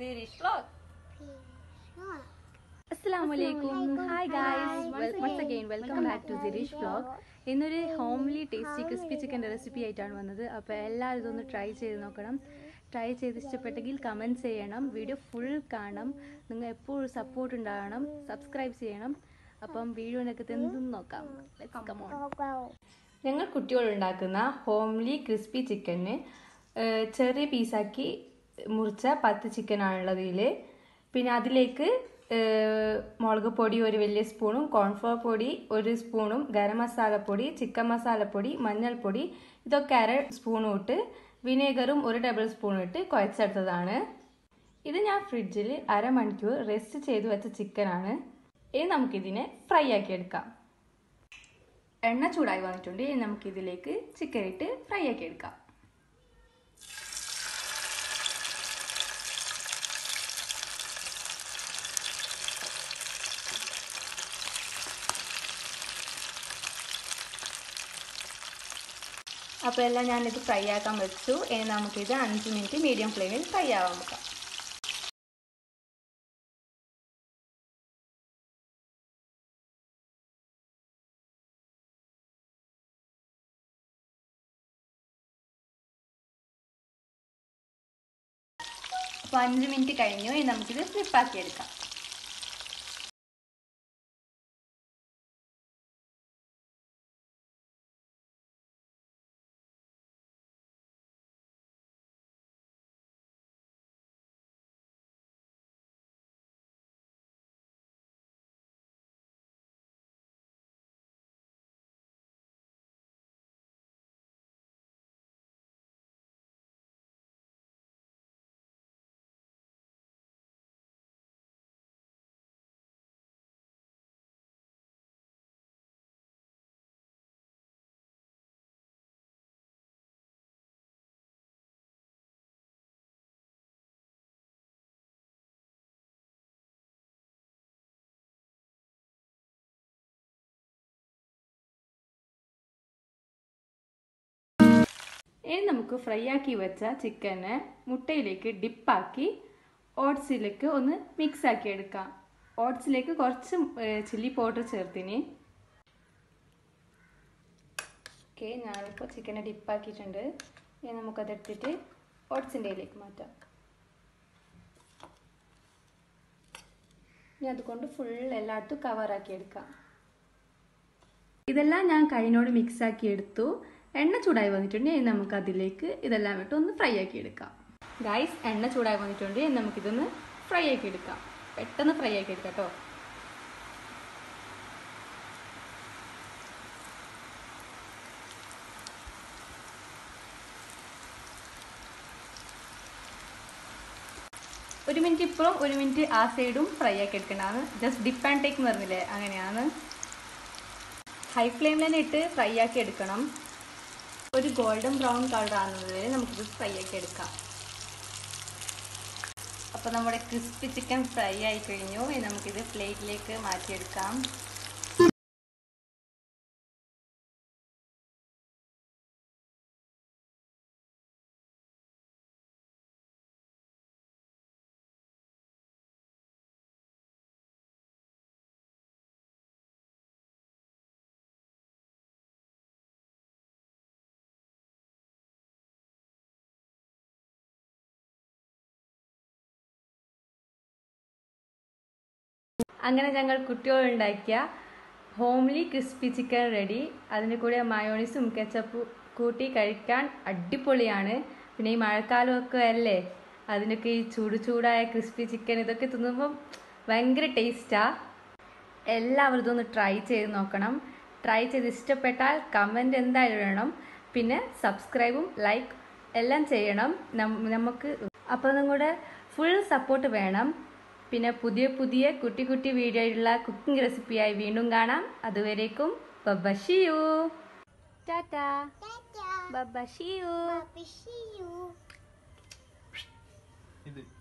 Zirish vlog. അസ്സലാമു അലൈക്കും hi guys once again welcome back to Zirish vlog ഇന്നൊരു homely tasty crispy ചിക്കൻ്റെ recipe ആയിട്ടാണ് വന്നത് അപ്പോൾ എല്ലാവരും ഇതൊന്ന് ട്രൈ ചെയ്ത് നോക്കണം ട്രൈ ചെയ്ത് ഇഷ്ടപ്പെട്ടെങ്കിൽ കമൻറ്റ് ചെയ്യണം വീഡിയോ ഫുൾ കാണണം നിങ്ങൾ എപ്പോഴും സപ്പോർട്ട് ഉണ്ടാകണം സബ്സ്ക്രൈബ് ചെയ്യണം അപ്പം വീഡിയോനൊക്കെ എന്തും നോക്കാം Let's come on. ഞങ്ങൾ കുട്ടികൾ ഉണ്ടാക്കുന്ന ഹോംലി ക്രിസ്പി ചിക്കന് ചെറിയ പീസാക്കി മുറിച്ച പത്ത് ചിക്കനാണുള്ളത് ഇതിൽ പിന്നെ അതിലേക്ക് ഏഹ്, മുളക് പൊടി ഒരു വലിയ സ്പൂണും കോൺഫ്ലോർ പൊടി ഒരു സ്പൂണും ഗരം മസാലപ്പൊടി ചിക്കൻ മസാലപ്പൊടി മഞ്ഞൾപ്പൊടി ഇതൊക്കെ അര സ്പൂണും ഇട്ട് വിനേഗറും ഒരു ടേബിൾ സ്പൂണും ഇട്ട് കുഴച്ചെടുത്തതാണ് ഇത് ഞാൻ ഫ്രിഡ്ജിൽ അരമണിക്കൂർ റെസ്റ്റ് ചെയ്ത് വെച്ച ചിക്കനാണ് ഇനി നമുക്കിതിനെ ഫ്രൈ ആക്കി എടുക്കാം എണ്ണ ചൂടായി വന്നിട്ടുണ്ട് ഇനി നമുക്കിതിലേക്ക് ചിക്കൻ ഇട്ട് ഫ്രൈ ആക്കി എടുക്കാം അപ്പോൾ എല്ലാം ഞാനിത് ഫ്രൈ ആക്കാൻ വെച്ചു ഇനി നമുക്കിത് അഞ്ച് മിനിറ്റ് മീഡിയം ഫ്ലെയിമിൽ ഫ്രൈ ആവാൻ വെക്കാം അപ്പോൾ അഞ്ച് മിനിറ്റ് കഴിഞ്ഞു ഇനി നമുക്കിത് ഫ്ലിപ്പാക്കി എടുക്കാം ഇനി നമുക്ക് ഫ്രൈ ആക്കി വെച്ച ചിക്കന് മുട്ടയിലേക്ക് ഡിപ്പാക്കി ഓട്സിലേക്ക് ഒന്ന് മിക്സ് ആക്കി എടുക്കാം ഓട്സിലേക്ക് കുറച്ച് ചില്ലി പൗഡർ ചേർത്തിന് ഓക്കെ ഞാനിപ്പോൾ ചിക്കനെ ഡിപ്പാക്കിയിട്ടുണ്ട് ഇനി നമുക്കതെടുത്തിട്ട് ഓട്സിൻ്റെ ഇതിലേക്ക് മാറ്റാം ഇനി അതുകൊണ്ട് ഫുൾ എല്ലായിടത്തും കവറാക്കി എടുക്കാം ഇതെല്ലാം ഞാൻ കൈനോട് മിക്സ് ആക്കി എടുത്തു എണ്ണ ചൂടായി വന്നിട്ടുണ്ട് ഇനി നമുക്ക് അതിലേക്ക് ഇതെല്ലാം ഇട്ട് ഒന്ന് ഫ്രൈ ആക്കി എടുക്കാം ഗൈസ് എണ്ണ ചൂടായി വന്നിട്ടുണ്ട് ഇനി നമുക്കിതൊന്ന് ഫ്രൈ ആക്കി എടുക്കാം പെട്ടെന്ന് ഫ്രൈ ആക്കി എടുക്കാം കേട്ടോ ഒരു മിനിറ്റ് ഇപ്പോഴും ഒരു മിനിറ്റ് ആ സൈഡും ഫ്രൈ ആക്കി എടുക്കേണ്ടതാണ് ജസ്റ്റ് ഡിപ്പ് ആൻഡ് ടേക്ക് എന്ന് പറഞ്ഞില്ലേ അങ്ങനെയാണ് ഹൈ ഫ്ലെയിമിൽ തന്നെ ഇട്ട് ഫ്രൈ ആക്കി എടുക്കണം ഒരു ഗോൾഡൻ ബ്രൗൺ കളർ ആകുന്നത് വരെ നമുക്കിത് ഫ്രൈ ആക്കി എടുക്കാം അപ്പോൾ നമ്മുടെ ക്രിസ്പി ചിക്കൻ ഫ്രൈ ആയി കഴിഞ്ഞു ഇനി നമുക്കിത് പ്ലേറ്റിലേക്ക് മാറ്റിയെടുക്കാം അങ്ങനെ ഞങ്ങൾ കുട്ടികളുണ്ടാക്കിയ ഹോംലി ക്രിസ്പി ചിക്കൻ റെഡി അതിൻ്റെ കൂടെ മയോണീസും കെച്ചപ്പും കൂട്ടി കഴിക്കാൻ അടിപൊളിയാണ് പിന്നെ ഈ മഴക്കാലമൊക്കെ അല്ലേ അതിനൊക്കെ ഈ ചൂട് ചൂടായ ക്രിസ്പി ചിക്കൻ ഇതൊക്കെ തിന്നുമ്പം ഭയങ്കര ടേസ്റ്റാണ് എല്ലാവരും ഇതൊന്ന് ട്രൈ ചെയ്ത് നോക്കണം ട്രൈ ചെയ്ത് ഇഷ്ടപ്പെട്ടാൽ കമൻറ്റ് എന്തായാലും ഇടണം പിന്നെ സബ്സ്ക്രൈബും ലൈക്ക് എല്ലാം ചെയ്യണം നം- നമുക്ക് അപ്പോൾ നിങ്ങളുടെ ഫുൾ സപ്പോർട്ട് വേണം പിന്നെ പുതിയ പുതിയ കുട്ടി കുട്ടി വീഡിയോയിലുള്ള കുക്കിംഗ് റെസിപ്പിയായി വീണ്ടും കാണാം അതുവരേക്കും ബബഷിയു ടാറ്റാ ബബഷിയു Papi, see you. ഇത്